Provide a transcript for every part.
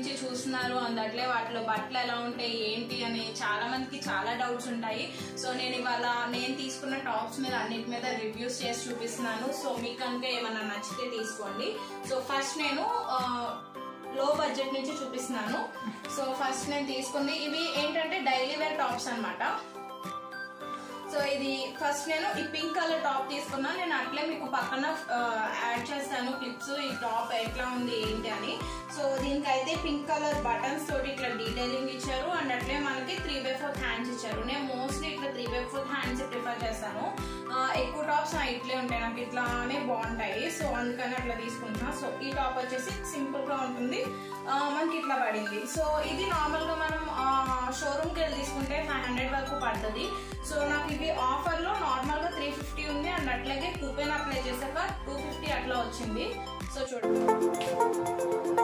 నుంచి చూస్తున్నారు అందట్లే వాటిలో బట్టలు ఎలా ఉంటాయి ఏంటి అని చాలా మందికి చాలా డౌట్స్ ఉంటాయి సో నేను ఇవాళ నేను తీసుకున్న టాప్స్ మీద అన్నిటి మీద రివ్యూస్ చేసి చూపిస్తున్నాను సో మీకు కనుక ఏమన్నా నచ్చితే తీసుకోండి సో ఫస్ట్ నేను లో బడ్జెట్ నుంచి చూపిస్తున్నాను సో ఫస్ట్ నేను తీసుకుంది ఇవి ఏంటంటే డైలీ వేర్ టాప్స్ అన్నమాట సో ఇది ఫస్ట్ నేను ఈ పింక్ కలర్ టాప్ తీసుకున్నా నేను అట్లే మీకు పక్కన ఆ, యాడ్ చేస్తాను క్లిప్స్ ఈ టాప్ ఎట్లా ఉంది ఏంటి అని సో దీనికైతే పింక్ కలర్ బటన్స్ తోటి ఇట్లా డీటెయిలింగ్ ఇచ్చారు అండ్ అట్లే మనకి త్రీ బై ఫోర్త్ హ్యాండ్స్ ఇచ్చారు నేను మోస్ట్లీ ఇట్లా three by fourth hands prefer చేస్తాను ఆ, ఎక్కువ టాప్స్ నా ఇట్లే ఉంటాయి నాకు ఇట్లానే బాగుంటాయి సో అందుకని అట్లా తీసుకుంటున్నా సో ఈ టాప్ వచ్చేసి సింపుల్ గా ఉంటుంది ఆ, మనకి ఇట్లా పడింది సో ఇది నార్మల్ గా మనం షోరూమ్ కి వెళ్ళి తీసుకుంటే ఫైవ్ హండ్రెడ్ వరకు పడుతుంది సో నాకు ఇవి ఆఫర్ లో నార్మల్ గా త్రీ ఫిఫ్టీ ఉంది అండ్ అట్లాగే కూపెన్ అప్లై చేశాక టూ ఫిఫ్టీ అట్లా వచ్చింది సో చూడండి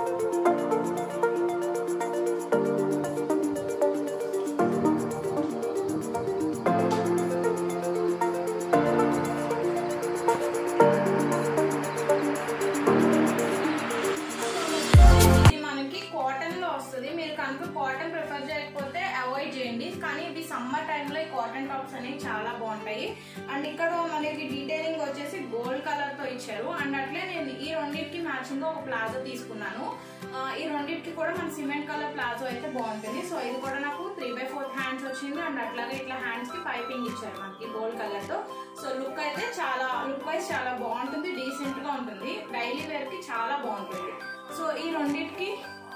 ఇది మనకి కాటన్ లో వస్తుంది మీరు కనుక కాటన్ ప్రిఫర్ చేయకపోతే అవాయిడ్ చేయండి కానీ ఇవి సమ్మర్ టైంలో ఈ కాటన్ టాప్స్ అనేవి చాలా బాగుంటాయి అండ్ ఇక్కడ మనకి డీటెయిలింగ్ వచ్చేసి గోల్డ్ కలర్ తో ఇచ్చారు అండ్ అట్లే నేను ఈ రెండింటికి మ్యాచింగ్ గా ఒక ప్లాజో తీసుకున్నాను ఆ, ఈ రెండింటికి కూడా మన సిమెంట్ కలర్ ప్లాజో అయితే బాగుంటుంది సో ఇది కూడా నాకు త్రీ బై ఫోర్త్ హ్యాండ్స్ వచ్చింది అండ్ అట్లాగే ఇట్లా హ్యాండ్స్ కి పైపింగ్ ఇచ్చారు మనకి గోల్డ్ కలర్ తో సో లుక్ అయితే చాలా లుక్ వైజ్ చాలా బాగుంటుంది డీసెంట్ గా ఉంటుంది డైలీ వేర్ కి చాలా బాగుంటుంది సో ఈ రెండింటికి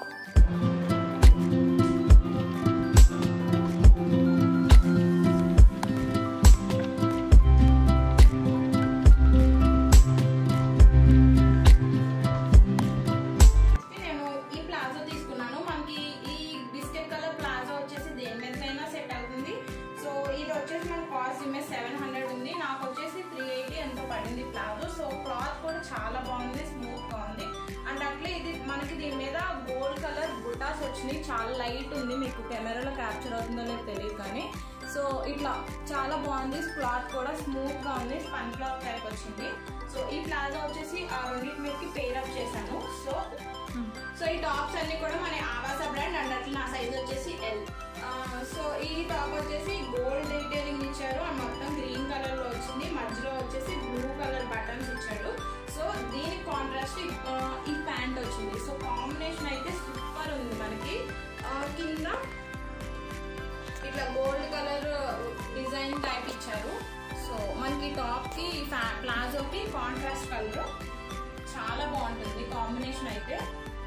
నేను ఈ ప్లాజో తీసుకున్నాను మనకి ఈ బిస్కెట్ కలర్ ప్లాజో వచ్చేసి దేని మీదకైనా సెట్ అవుతుంది సో ఇది వచ్చేసి మన కాస్ట్ ఇమేజ్ సెవెన్ హండ్రెడ్ ఉంది నాకు వచ్చేసి త్రీ ఎయిటీ ఎంతో పడింది ప్లాజో సో క్లాత్ కూడా చాలా బాగుంది స్మూత్ గా ఉంది అండ్ అట్లే ఇది మనకి దీని మీద గోల్డ్ కలర్ బుటాస్ వచ్చినాయి చాలా లైట్ ఉంది మీకు కెమెరాలో క్యాప్చర్ అవుతుందో లేదో తెలియదు కానీ సో ఇట్లా చాలా బాగుంది క్లాత్ కూడా స్మూత్ గా ఉంది స్పన్ క్లాత్ టైప్ వచ్చింది సో ఈ ప్లాజో వచ్చేసి ఆ రెండింటి మీదకి పేర్ అప్ చేశాను సో సో ఈ టాప్స్ అన్ని కూడా మన ఆవాస బ్రాండ్ అండ్ అట్లా నా సైజ్ వచ్చేసి ఎల్ సో ఈ టాప్ వచ్చేసి గోల్డ్ డీటెయిలింగ్ ఇచ్చారు అండ్ మొత్తం గ్రీన్ కలర్ లో వచ్చింది మధ్యలో వచ్చేసి బ్లూ కలర్ బటన్స్ ఇచ్చాడు సో దీనికి కాంట్రాస్ట్ ఈ ప్యాంట్ వచ్చింది సో కాంబినేషన్ అయితే సూపర్ ఉంది మనకి ఆ, కింద ఇట్లా గోల్డ్ కలర్ డిజైన్ టైప్ ఇచ్చారు సో మనకి టాప్ కి ప్లాజోకి కాంట్రాస్ట్ కలర్ చాలా బాగుంటుంది కాంబినేషన్ అయితే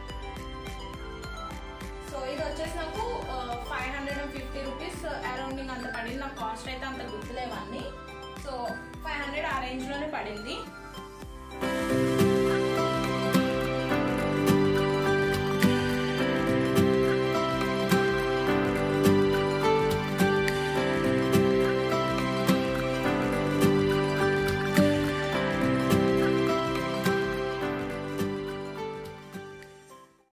సో ఇది వచ్చేసి నాకు five hundred and fifty rupees arounding అంత పడింది నాకు కాస్ట్ అయితే అంత గుర్తులేవన్నీ సో ఫైవ్ హండ్రెడ్ ఆ రేంజ్ లోనే పడింది